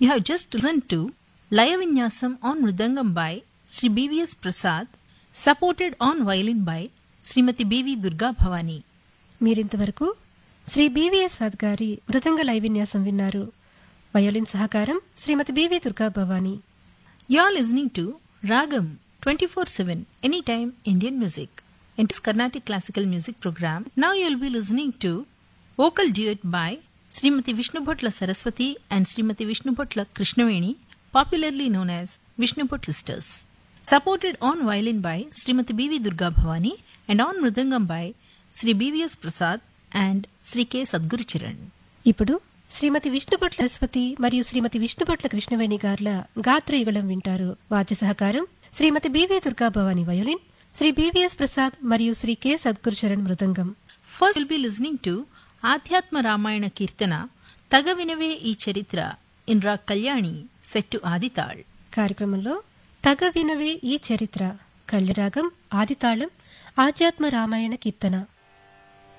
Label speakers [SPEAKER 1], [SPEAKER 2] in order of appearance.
[SPEAKER 1] You have just listened to Laya Vinyasam on Mridangam by Sri BVS Prasad, supported on violin by Srimati BV Durga Bhavani.
[SPEAKER 2] మీరింతవరకు Shri BVS Saad గారి మృదంగ లైవిన్యాసం విన్నారు violin సహకారం Shrimati BV Durga Bhavani
[SPEAKER 1] You are listening to Ragam 24-7 Anytime Indian Music. In this Carnatic Classical Music program, now you will be listening to vocal duet by Srimati Vishnubhotla Saraswati and Srimati Vishnubhotla Krishnaveni, popularly known as Vishnubhot sisters. Supported on violin by Srimati B.V. Durga Bhavani and on mridangam by Sri B.V.S. Prasad and Sri K. Sadguru Chiran.
[SPEAKER 2] ఇప్పుడు శ్రీమతి విష్ణుభట్ల సరస్వతి మరియు శ్రీమతి విష్ణుభట్ల కృష్ణవేణి గార్ల గాత్రయుగళం వింటారు వాద్య సహకారం Shrimati BV Durga Bhavani violin Shri BVS Prasad మరియు Shri K Sadguru Charan mridangam
[SPEAKER 1] First, we'll be listening to Adhyatma Ramayana Kirtana, Tagavinave ఈ చరిత్ర in రా Kalyani set to ఆదితాళ్
[SPEAKER 2] కార్యక్రమంలో తగ వినవే ఈ చరిత్ర కళ్యరాగం ఆదితాళం ఆధ్యాత్మ రామాయణ కీర్తన